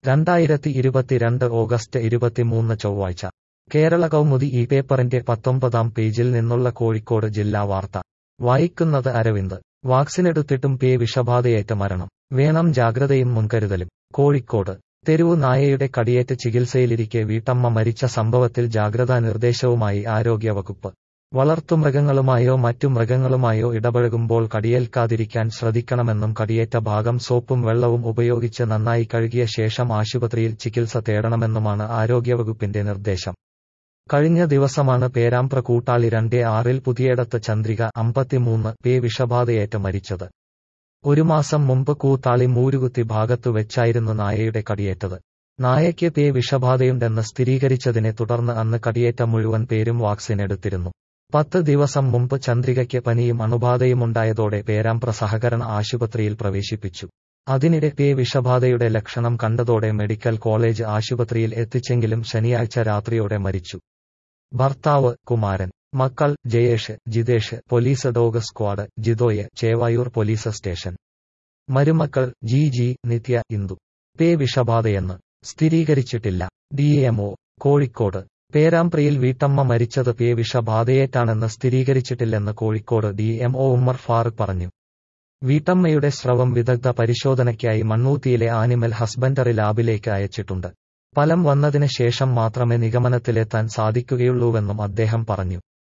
രണ്ടായിരത്തി ഇരുപത്തിരണ്ട് ഓഗസ്റ്റ് ഇരുപത്തിമൂന്ന് ചൊവ്വാഴ്ച കേരള കൗമുദി ഈ പേപ്പറിന്റെ പത്തൊമ്പതാം പേജിൽ നിന്നുള്ള കോഴിക്കോട് ജില്ലാ വാർത്ത വായിക്കുന്നത് അരവിന്ദ് വാക്സിനെടുത്തിട്ടും പേ വിഷബാധയേറ്റ മരണം വേണം ജാഗ്രതയും മുൻകരുതലും കോഴിക്കോട് തെരുവു നായയുടെ കടിയേറ്റ് ചികിത്സയിലിരിക്കെ വീട്ടമ്മ മരിച്ച സംഭവത്തിൽ ജാഗ്രതാ നിർദ്ദേശവുമായി ആരോഗ്യവകുപ്പ് വളർത്തുമൃഗങ്ങളുമായോ മറ്റു മൃഗങ്ങളുമായോ ഇടപഴകുമ്പോൾ കടിയേൽക്കാതിരിക്കാൻ ശ്രദ്ധിക്കണമെന്നും കടിയേറ്റ ഭാഗം സോപ്പും വെള്ളവും ഉപയോഗിച്ച് നന്നായി കഴുകിയ ശേഷം ആശുപത്രിയിൽ ചികിത്സ തേടണമെന്നുമാണ് ആരോഗ്യവകുപ്പിന്റെ നിർദ്ദേശം കഴിഞ്ഞ ദിവസമാണ് പേരാമ്പ്ര കൂട്ടാളി രണ്ടേ ആറിൽ പുതിയടത്ത് ചന്ദ്രിക അമ്പത്തിമൂന്ന് പേ വിഷബാധയേറ്റ് മരിച്ചത് ഒരു മാസം മുമ്പ് കൂത്താളി മൂരുകുത്തി ഭാഗത്തു വെച്ചായിരുന്നു നായയുടെ കടിയേറ്റത് നായയ്ക്ക് പേ വിഷബാധയുണ്ടെന്ന് സ്ഥിരീകരിച്ചതിനെ തുടർന്ന് അന്ന് കടിയേറ്റ മുഴുവൻ പേരും വാക്സിൻ എടുത്തിരുന്നു പത്ത് ദിവസം മുമ്പ് ചന്ദ്രികയ്ക്ക് പനിയും അണുബാധയുമുണ്ടായതോടെ പേരാമ്പ്ര സഹകരണ ആശുപത്രിയിൽ പ്രവേശിപ്പിച്ചു അതിനിടെ പേ വിഷബാധയുടെ ലക്ഷണം കണ്ടതോടെ മെഡിക്കൽ കോളേജ് ആശുപത്രിയിൽ എത്തിച്ചെങ്കിലും ശനിയാഴ്ച രാത്രിയോടെ മരിച്ചു ഭർത്താവ് കുമാരൻ മക്കൾ Jayesh Jithesh police dog squad Jithoy Chevayur police station മരുമക്കൾ ജി ജി നിത്യ ഇന്ദു പേ വിഷബാധയെന്ന് സ്ഥിരീകരിച്ചിട്ടില്ല ഡിഎംഒ കോഴിക്കോട് പേരാമ്പ്രയിൽ വീട്ടമ്മ മരിച്ചത് പേ വിഷബാധയേറ്റാണെന്ന് സ്ഥിരീകരിച്ചിട്ടില്ലെന്ന് കോഴിക്കോട് ഡിഎംഒ ഉമ്മർ ഫാറൂഖ് പറഞ്ഞു വീട്ടമ്മയുടെ സ്രവം വിദഗ്ധ പരിശോധനയ്ക്കായി മണ്ണൂത്തിയിലെ ആനിമൽ ഹസ്ബൻഡറി ലാബിലേക്ക് അയച്ചിട്ടുണ്ട് ഫലം വന്നതിന് ശേഷം മാത്രമേ നിഗമനത്തിലെത്താൻ സാധിക്കുകയുള്ളൂവെന്നും അദ്ദേഹം പറഞ്ഞു